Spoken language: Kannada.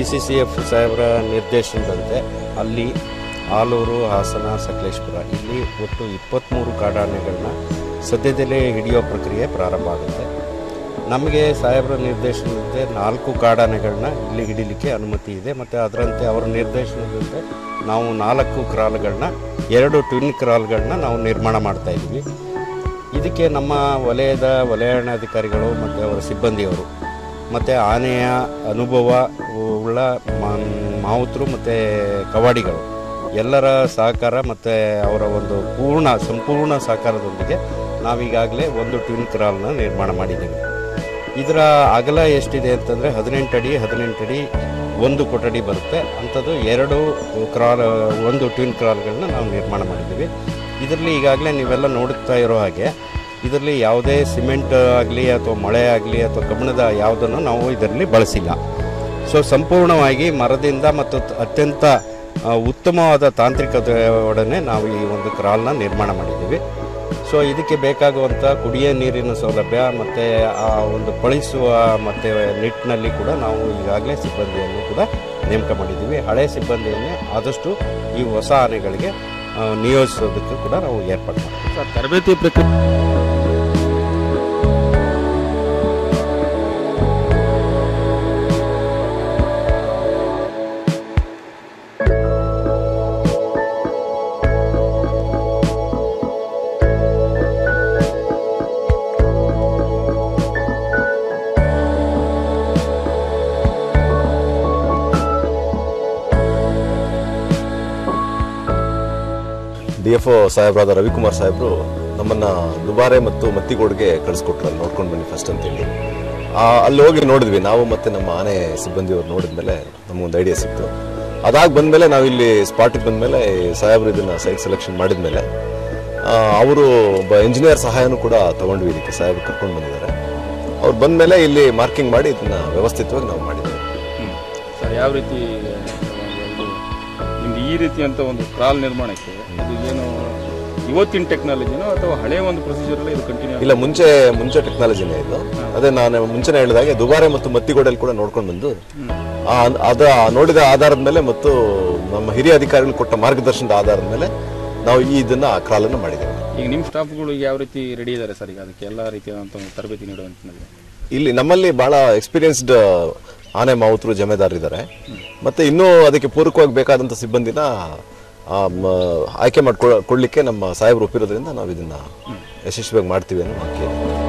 ಡಿ ಸಿ ಸಿ ಎಫ್ ಸಾಹೇಬರ ನಿರ್ದೇಶನದಂತೆ ಅಲ್ಲಿ ಆಲೂರು ಹಾಸನ ಸಕಲೇಶ್ಪುರ ಇಲ್ಲಿ ಒಟ್ಟು ಇಪ್ಪತ್ತ್ಮೂರು ಕಾಡಾನೆಗಳನ್ನ ಸದ್ಯದಲ್ಲೇ ಹಿಡಿಯೋ ಪ್ರಕ್ರಿಯೆ ಪ್ರಾರಂಭ ಆಗುತ್ತೆ ನಮಗೆ ಸಾಹೇಬರ ನಿರ್ದೇಶನದಂತೆ ನಾಲ್ಕು ಕಾಡಾನೆಗಳನ್ನ ಇಲ್ಲಿ ಹಿಡಿಲಿಕ್ಕೆ ಅನುಮತಿ ಇದೆ ಮತ್ತು ಅದರಂತೆ ಅವರ ನಿರ್ದೇಶನದಂತೆ ನಾವು ನಾಲ್ಕು ಕ್ರಾಲ್ಗಳನ್ನ ಎರಡು ಟ್ವಿನ್ ಕ್ರಾಲ್ಗಳನ್ನ ನಾವು ನಿರ್ಮಾಣ ಮಾಡ್ತಾ ಇದ್ವಿ ಇದಕ್ಕೆ ನಮ್ಮ ವಲಯದ ವಲಯಾಣಾಧಿಕಾರಿಗಳು ಮತ್ತು ಅವರ ಸಿಬ್ಬಂದಿಯವರು ಮತ್ತು ಆನೆಯ ಅನುಭವ ಉಳ್ಳ ಮಾ- ಮಾವುತರು ಮತ್ತು ಕವಾಡಿಗಳು ಎಲ್ಲರ ಸಹಕಾರ ಮತ್ತು ಅವರ ಒಂದು ಪೂರ್ಣ ಸಂಪೂರ್ಣ ಸಹಕಾರದೊಂದಿಗೆ ನಾವೀಗಾಗಲೇ ಒಂದು ಟ್ವಿನ್ ಕ್ರಾಲ್ನ ನಿರ್ಮಾಣ ಮಾಡಿದ್ದೀವಿ ಇದರ ಅಗಲ ಎಷ್ಟಿದೆ ಅಂತಂದರೆ ಹದಿನೆಂಟು ಅಡಿ ಹದಿನೆಂಟು ಅಡಿ ಒಂದು ಕೊಠಡಿ ಬರುತ್ತೆ ಅಂಥದ್ದು ಎರಡು ಕ್ರಾಲ್ ಒಂದು ಟ್ವಿನ್ ಕ್ರಾಲ್ಗಳನ್ನ ನಾವು ನಿರ್ಮಾಣ ಮಾಡಿದ್ದೀವಿ ಇದರಲ್ಲಿ ಈಗಾಗಲೇ ನೀವೆಲ್ಲ ನೋಡುತ್ತಾ ಇರೋ ಹಾಗೆ ಇದರಲ್ಲಿ ಯಾವುದೇ ಸಿಮೆಂಟ್ ಆಗಲಿ ಅಥವಾ ಮಳೆ ಆಗಲಿ ಅಥವಾ ಕಬ್ಬಿಣದ ಯಾವುದನ್ನು ನಾವು ಇದರಲ್ಲಿ ಬಳಸಿಲ್ಲ ಸೊ ಸಂಪೂರ್ಣವಾಗಿ ಮರದಿಂದ ಮತ್ತು ತ- ಅತ್ಯಂತ ಆ, ಉತ್ತಮವಾದ ತಾಂತ್ರಿಕತೆಯೊಡನೆ ನಾವು ಈ ಒಂದು ಕ್ರಾಲ್ನ ನಿರ್ಮಾಣ ಮಾಡಿದ್ದೀವಿ ಸೊ ಇದಕ್ಕೆ ಬೇಕಾಗುವಂಥ ಕುಡಿಯೋ ನೀರಿನ ಸೌಲಭ್ಯ ಮತ್ತು ಆ ಒಂದು ಪಳಿಸುವ ಮತ್ತು ನಿಟ್ಟಿನಲ್ಲಿ ಕೂಡ ನಾವು ಈಗಾಗಲೇ ಸಿಬ್ಬಂದಿಯನ್ನು ಕೂಡ ನೇಮಕ ಮಾಡಿದ್ದೀವಿ ಹಳೆ ಸಿಬ್ಬಂದಿಯನ್ನೇ ಆದಷ್ಟು ಈ ಹೊಸ ಆನೆಗಳಿಗೆ ಆ, ನಿಯೋಜಿಸೋದಕ್ಕೆ ಕೂಡ ನಾವು ಏರ್ಪಾಡು ಮಾಡ್ತೀವಿ ಸರ್ ತರಬೇತಿ ಪ್ರಕ್ರಿಯೆ ಡಿ ಎಫ್ ಒ ಸಾಹೇಬರಾದ ರವಿಕುಮಾರ್ ಸಾಹೇಬರು ನಮ್ಮನ್ನ ದುಬಾರೆ ಮತ್ತು ಮತ್ತಿಗೋಡ್ಗೆ ಕಳಿಸ್ಕೊಟ್ರು ಅಲ್ಲಿ ನೋಡ್ಕೊಂಡು ಬನ್ನಿ ಫಸ್ಟ್ ಅಂತೇಳಿ ಆ, ಅಲ್ಲಿ ಹೋಗಿ ನೋಡಿದ್ವಿ ನಾವು ಮತ್ತೆ ನಮ್ಮ ಆನೆ ಸಿಬ್ಬಂದಿಯವರು ನೋಡಿದ್ಮೇಲೆ ನಮಗೊಂದು ಐಡಿಯಾ ಸಿಕ್ತು ಅದಾಗಿ ಬಂದಮೇಲೆ ನಾವು ಇಲ್ಲಿ ಸ್ಪಾಟಿಗೆ ಬಂದಮೇಲೆ ಸಾಹೇಬರು ಇದನ್ನ ಸೈಟ್ ಸೆಲೆಕ್ಷನ್ ಮಾಡಿದ್ಮೇಲೆ ಅವರು ಒಬ್ಬ ಇಂಜಿನಿಯರ್ ಸಹಾಯನೂ ಕೂಡ ತಗೊಂಡ್ವಿ ಇದಕ್ಕೆ ಸಾಹೇಬರು ಕರ್ಕೊಂಡು ಬಂದಿದ್ದಾರೆ ಅವ್ರು ಬಂದಮೇಲೆ ಇಲ್ಲಿ ಮಾರ್ಕಿಂಗ್ ಮಾಡಿ ಇದನ್ನ ವ್ಯವಸ್ಥಿತವಾಗಿ ನಾವು ಮಾಡಿದ್ದೇವೆ ಹ್ಮ್. ಸರ್ ಯಾವ ರೀತಿ ಇದು ನಿಮ್ದು ಈ ರೀತಿಯಂತ ಒಂದು ಕ್ರಾಲ್ ನಿರ್ಮಾಣಕ್ಕೆ ಇದು ಏನು ಇವತ್ತಿನ ಟೆಕ್ನಾಲಜಿನೋ ಅಥವಾ ಹಳೆಯ ಒಂದು ಪ್ರೊಸೀಜರ್ ಇದು ಕಂಟಿನ್ಯೂ ಇಲ್ಲ ಮುಂಚೆ ಮುಂಚೆ ಟೆಕ್ನಾಲಜಿನೇ ಇದು ಅದೇ ನಾನು ಮುಂಚೆನೇ ಹೇಳಿದಾಗೆ ದುಬಾರೆ ಮತ್ತು ಮತ್ತಿಗೋಡಲ್ಲಿ ಕೂಡ ನೋಡ್ಕೊಂಡು ಬಂದು ಆ ಅದ ನೋಡಿದ ಆಧಾರದ ಮೇಲೆ ಮತ್ತು ನಮ್ಮ ಹಿರಿಯ ಅಧಿಕಾರಿಗಳು ಕೊಟ್ಟ ಮಾರ್ಗದರ್ಶನದ ಆಧಾರದ ಮೇಲೆ ನಾವು ಈ ಇದನ್ನ ಕ್ರಾಲನ್ನು ಮಾಡಿದ್ದೇವೆ ಈಗ ನಿಮ್ಮ ಸ್ಟಾಫ್ಗಳು ಯಾವ ರೀತಿ ರೆಡಿ ಇದ್ದಾರೆ ಸರ್ ಈಗ ಅದಕ್ಕೆ ಎಲ್ಲ ರೀತಿಯಾದಂಥ ಒಂದು ತರಬೇತಿ ನೀಡುವಂತ ಇಲ್ಲಿ ನಮ್ಮಲ್ಲಿ ಬಹಳ ಎಕ್ಸ್ಪೀರಿಯನ್ಸ್ಡ್ ಆನೆ ಮಾವುತರು ಜಮೆದಾರ್ ಇದ್ದಾರೆ ಮತ್ತೆ ಇನ್ನೂ ಅದಕ್ಕೆ ಪೂರಕವಾಗಿ ಬೇಕಾದಂತ ಸಿಬ್ಬಂದಿನ ಆ, ಮ- ಆಯ್ಕೆ ಮಾಡ್ಕೊಳ್ಲಿಕ್ಕೆ ನಮ್ಮ ಸಾಹೇಬರು ಒಪ್ಪಿರೋದ್ರಿಂದ ನಾವು ಇದನ್ನ ಯಶಸ್ವಿಯಾಗಿ ಮಾಡ್ತೀವಿ ಅನ್ನೋ ನಂಬಿಕೆ ಇದೆ.